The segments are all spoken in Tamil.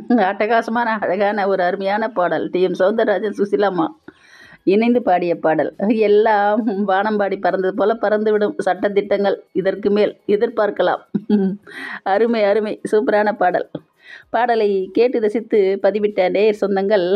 அட்டகாசமான அழகான ஒரு அருமையான பாடல் டி எம் சௌந்தரராஜன் சுசிலாம்மா இணைந்து பாடிய பாடல் எல்லாம் வானம்பாடி பறந்தது போல பறந்துவிடும் சட்டத்திட்டங்கள் இதற்கு மேல் எதிர்பார்க்கலாம் அருமை அருமை சூப்பரான பாடல் பாடலை கேட்டு ரசித்து பதிவிட்ட நேயர் சொந்தங்கள்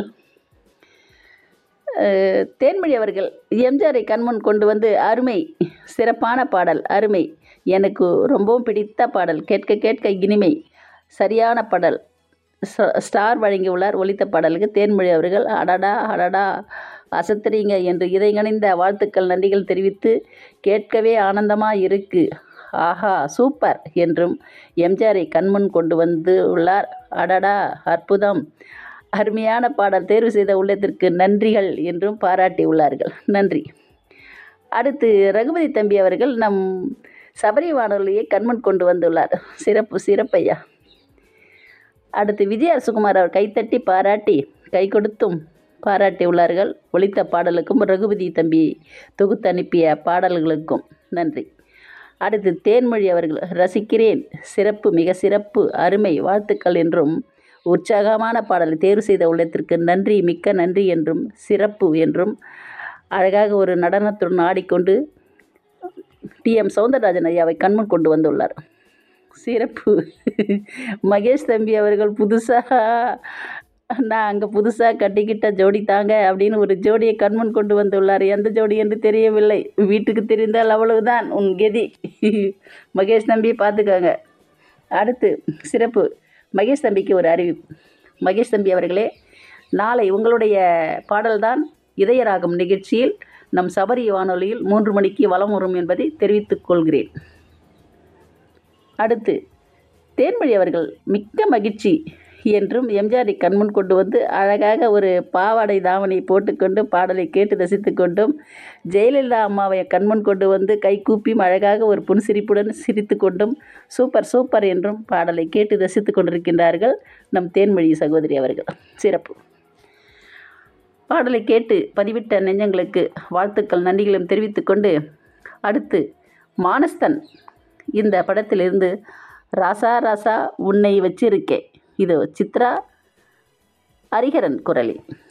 அஹ், தேன்மொழி அவர்கள் எம்ஜிஆரை கண்முன் கொண்டு வந்து அருமை சிறப்பான பாடல் அருமை எனக்கு ரொம்பவும் பிடித்த பாடல் கேட்க கேட்க இனிமை சரியான பாடல் ஸ்ட- ஸ்டார் வழங்கியுள்ளார் ஒலித்த பாடலுக்கு தேன்மொழி அவர்கள் அடடா அடடா அசத்துறீங்க என்று இதைங்கணிந்த வாழ்த்துக்கள் நன்றிகள் தெரிவித்து கேட்கவே ஆனந்தமாக இருக்கு ஆஹா சூப்பர் என்றும் எம்ஜிஆரை கண்முன் கொண்டு வந்து உள்ளார் அடடா அற்புதம் அருமையான பாடல் தேர்வு செய்த உள்ளத்திற்கு நன்றிகள் என்றும் பாராட்டியுள்ளார்கள் நன்றி அடுத்து ரகுபதி தம்பி அவர்கள் நம் சபரி வானொலியை கண்முன் கொண்டு வந்துள்ளார் சிறப்பு சிறப்பையா அடுத்து விஜய் அரசுகுமார் அவர் கைத்தட்டி பாராட்டி கை கொடுத்தும் பாராட்டியுள்ளார்கள் ஒலித்த பாடலுக்கும் ரகுபதி தம்பி தொகுத்து அனுப்பிய பாடல்களுக்கும் நன்றி அடுத்து தேன்மொழி அவர்கள் ரசிக்கிறேன் சிறப்பு மிக சிறப்பு அருமை வாழ்த்துக்கள் என்றும் உற்சாகமான பாடலை தேர்வு செய்த உள்ளத்திற்கு நன்றி மிக்க நன்றி என்றும் சிறப்பு என்றும் அழகாக ஒரு நடனத்துடன் ஆடிக்கொண்டு டி எம் சௌந்தரராஜன் ஐயாவை கண்முன் கொண்டு வந்துள்ளார் சிறப்பு மகேஷ் தம்பி அவர்கள் புதுசாக நான் அங்கே புதுசாக கட்டிக்கிட்ட ஜோடி தாங்க அப்படின்னு ஒரு ஜோடியை கண்முன் கொண்டு வந்துள்ளார் எந்த ஜோடி என்று தெரியவில்லை வீட்டுக்கு தெரிந்தால் அவ்வளவுதான் உன் கெதி மகேஷ் தம்பி பார்த்துக்கோங்க அடுத்து சிறப்பு மகேஷ் தம்பிக்கு ஒரு அறிவிப்பு மகேஷ் தம்பி அவர்களே நாளை உங்களுடைய பாடல்தான் இதயராகம் நிகழ்ச்சியில் நம் சபரி வானொலியில் மூன்று மணிக்கு வலம் வரும் என்பதை தெரிவித்துக் கொள்கிறேன் அடுத்து தேன்மொழி அவர்கள் மிக்க மகிழ்ச்சி என்றும் எம்ஜிஆரை கண்முன் கொண்டு வந்து அழகாக ஒரு பாவாடை தாவணி போட்டுக்கொண்டு பாடலை கேட்டு ரசித்து கொண்டும் ஜெயலலிதா அம்மாவை கண்முன் கொண்டு வந்து கை கூப்பியும் அழகாக ஒரு புன்சிரிப்புடன் சிரித்து கொண்டும் சூப்பர் சூப்பர் என்றும் பாடலை கேட்டு ரசித்து கொண்டிருக்கின்றார்கள் நம் தேன்மொழி சகோதரி அவர்கள் சிறப்பு பாடலை கேட்டு பதிவிட்ட நெஞ்சங்களுக்கு வாழ்த்துக்கள் நன்றிகளும் தெரிவித்துக்கொண்டு அடுத்து மானஸ்தன் இந்த படத்திலிருந்து ராசா ராசா உன்னை வச்சிருக்கே இது சித்ரா ஹரிஹரன் குரலில்